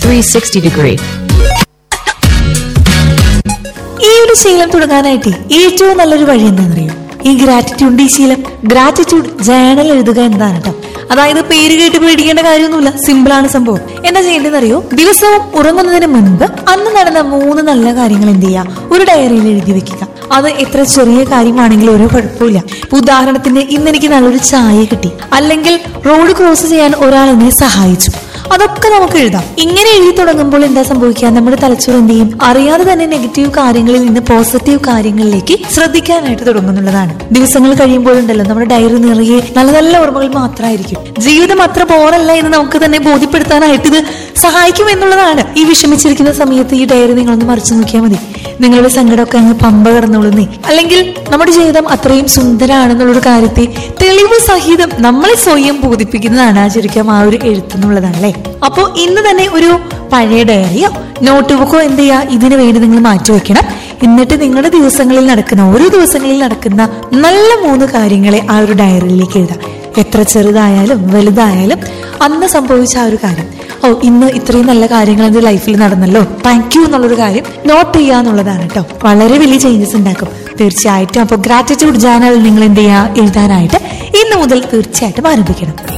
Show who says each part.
Speaker 1: 360 degree.
Speaker 2: ഈ ഒരു ശീലം തുടങ്ങാനായിട്ട് ഏറ്റവും നല്ലൊരു വഴി എന്താണെന്നറിയോ ഈ ഗ്രാറ്റിറ്റ്യൂഡ് ഈ ശീലം ഗ്രാറ്റിറ്റ്യൂഡ് ജേണൽ എഴുതുക എന്നതാണ് കേട്ടോ അതായത് പേര് കേട്ട് പേടിക്കേണ്ട കാര്യമൊന്നുമില്ല സിമ്പിൾ ആണ് സംഭവം എന്താ ചെയ്യേണ്ടതെന്നറിയോ ദിവസവും ഉറങ്ങുന്നതിന് മുൻപ് അന്ന് നടന്ന മൂന്ന് നല്ല കാര്യങ്ങൾ എന്ത് ചെയ്യുക ഒരു ഡയറിയിൽ എഴുതി വെക്കുക അത് എത്ര ചെറിയ കാര്യമാണെങ്കിലും ഒരു കുഴപ്പമില്ല ഇപ്പൊ ഉദാഹരണത്തിന് ഇന്ന് എനിക്ക് നല്ലൊരു ചായ കിട്ടി അല്ലെങ്കിൽ റോഡ് ക്രോസ് ചെയ്യാൻ ഒരാൾ എന്നെ സഹായിച്ചു അതൊക്കെ നമുക്ക് എഴുതാം ഇങ്ങനെ എഴുതി തുടങ്ങുമ്പോൾ എന്താ സംഭവിക്കുക നമ്മുടെ തലച്ചോറ് എന്ത് ചെയ്യും അറിയാതെ തന്നെ നെഗറ്റീവ് കാര്യങ്ങളിൽ നിന്ന് പോസിറ്റീവ് കാര്യങ്ങളിലേക്ക് ശ്രദ്ധിക്കാനായിട്ട് തുടങ്ങുന്നുള്ളതാണ് ദിവസങ്ങൾ കഴിയുമ്പോഴുണ്ടല്ലോ നമ്മുടെ ഡയറി നിറയെ നല്ല നല്ല ഓർമ്മകൾ മാത്രമായിരിക്കും ജീവിതം അത്ര ബോറല്ല എന്ന് നമുക്ക് തന്നെ ബോധ്യപ്പെടുത്താനായിട്ട് ഇത് സഹായിക്കും എന്നുള്ളതാണ് ഈ വിഷമിച്ചിരിക്കുന്ന സമയത്ത് ഈ ഡയറി നിങ്ങളൊന്ന് മറിച്ചു നോക്കിയാൽ മതി നിങ്ങളുടെ സങ്കടമൊക്കെ അങ്ങ് പമ്പ കടന്നോളുന്നേ അല്ലെങ്കിൽ നമ്മുടെ ജീവിതം അത്രയും സുന്ദരമാണെന്നുള്ളൊരു കാര്യത്തെ തെളിവ് സഹിതം നമ്മളെ സ്വയം ബോധിപ്പിക്കുന്നതാണ് ആ ശരിക്കും ആ ഒരു എഴുത്തെന്നുള്ളതാണ് അല്ലേ അപ്പോ ഇന്ന് തന്നെ ഒരു പഴയ ഡയറിയോ നോട്ട് ബുക്കോ എന്ത് ചെയ്യാ ഇതിനു വേണ്ടി നിങ്ങൾ മാറ്റി വെക്കണം എന്നിട്ട് നിങ്ങളുടെ ദിവസങ്ങളിൽ നടക്കുന്ന ഓരോ ദിവസങ്ങളിൽ നടക്കുന്ന നല്ല മൂന്ന് കാര്യങ്ങളെ ആ ഒരു ഡയറിയിലേക്ക് എഴുതാം എത്ര ചെറുതായാലും വലുതായാലും അന്ന് സംഭവിച്ച ആ ഒരു കാര്യം ഓ ഇന്ന് ഇത്രയും നല്ല കാര്യങ്ങൾ എന്റെ ലൈഫിൽ നടന്നല്ലോ താങ്ക് യു എന്നുള്ളൊരു കാര്യം നോട്ട് ചെയ്യുക എന്നുള്ളതാണ് കേട്ടോ വളരെ വലിയ ചേഞ്ചസ് ഉണ്ടാക്കും തീർച്ചയായിട്ടും അപ്പോൾ ഗ്രാറ്റിറ്റ്യൂഡ് ജേണൽ നിങ്ങൾ എന്ത് ചെയ്യുക എഴുതാനായിട്ട് ഇന്ന് മുതൽ തീർച്ചയായിട്ടും ആരംഭിക്കണം